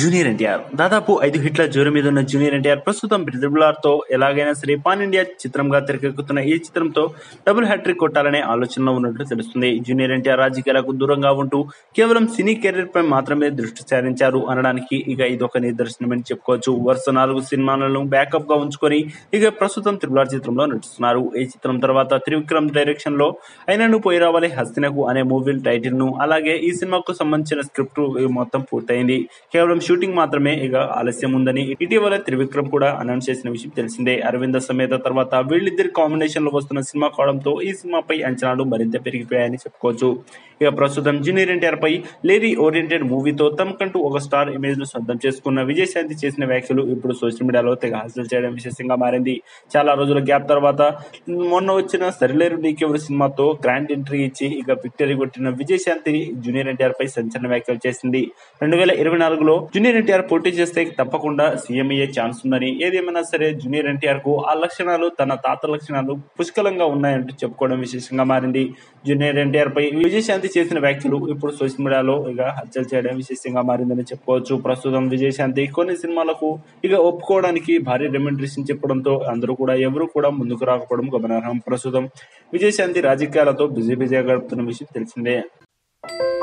junior NTR దాదాపు ఐదు హిట్ల జోరు మీద ఉన్న జూనియర్ ఎన్టీఆర్ ప్రస్తుతం త్రిబుల్ తో ఎలాగైనా సరే పాన్ ఇండియా చిత్రంగా తెరకెక్కుతున్న ఈ చిత్రంతో డబుల్ హ్యాట్రిక్ కొట్టాలనే ఆలోచనలో ఉన్నట్లు తెలుస్తుంది జూనియర్ ఎన్టీఆర్ రాజకీయాలకు దూరంగా ఉంటూ కేవలం సినీ కెరీర్ పై మాత్రమే దృష్టి సారించారు అనడానికి ఇక ఇదొక నిదర్శనమని చెప్పుకోవచ్చు వరుస నాలుగు సినిమాలను బ్యాకప్ గా ఉంచుకొని ఇక ప్రస్తుతం త్రిబుల్ చిత్రంలో నటిస్తున్నారు ఈ చిత్రం తర్వాత త్రివిక్రమ్ డైరెక్షన్ లో అయినను పోయి రావాలి హస్తినకు అనే మూవీ టైటిల్ ను అలాగే ఈ సినిమాకు సంబంధించిన స్క్రిప్ట్ మొత్తం పూర్తయింది కేవలం షూటింగ్ మాత్రమే ఇక ఆలస్యం ఉందని ఇటీవల త్రివిక్రమ్ కూడా అనౌన్స్ చేసిన విషయం తెలిసిందే అరవింద సమేత తర్వాత వీళ్ళిద్దరి కాంబినేషన్ లో వస్తున్న సినిమా కావడంతో ఈ సినిమాపై అంచనాలు మరింత పెరిగిపోయాయని చెప్పుకోవచ్చు ఇక ప్రస్తుతం జూనియర్ ఎన్టీఆర్ పై లేడీ ఓరియంటెడ్ మూవీతో తమకంటూ ఒక స్టార్ ఇమేజ్ ను సొంతం చేసుకున్న విజయశాంతి చేసిన వ్యాఖ్యలు ఇప్పుడు సోషల్ మీడియాలో తెగ హాస్యం చేయడం విశేషంగా మారింది చాలా రోజుల గ్యాప్ తర్వాత మొన్న వచ్చిన సరిలేరు నీకెవరు సినిమాతో గ్రాండ్ ఎంట్రీ ఇచ్చి ఇక విక్టరీ కొట్టిన విజయశాంతి జూనియర్ ఎన్టీఆర్ పై సంచలన వ్యాఖ్యలు చేసింది రెండు వేల ఇరవై నాలుగులో జూనియర్ ఎన్టీఆర్ పోటీ చేస్తే తప్పకుండా సీఎం అయ్యే ఛాన్స్ ఉందని ఏదేమైనా సరే జూనియర్ ఎన్టీఆర్ కు ఆ లక్షణాలు తన తాత లక్షణాలు పుష్కలంగా ఉన్నాయంటూ చెప్పుకోవడం విశేషంగా మారింది జూనియర్ ఎన్టీఆర్ పై విజయశాంతి చేసిన వ్యాఖ్యలు ఇప్పుడు సోషల్ మీడియాలో ఇక హత్యలు చేయడం విశేషంగా మారిందని చెప్పుకోవచ్చు ప్రస్తుతం విజయశాంతి కొన్ని సినిమాలకు ఇక ఒప్పుకోవడానికి భారీ రెమ్యూనరేషన్ చెప్పడంతో అందరూ కూడా ఎవరు కూడా ముందుకు రాకపోవడం గమనార్హం ప్రస్తుతం విజయశాంతి రాజకీయాలతో బిజీ బిజీగా గడుపుతున్న విషయం తెలిసిందే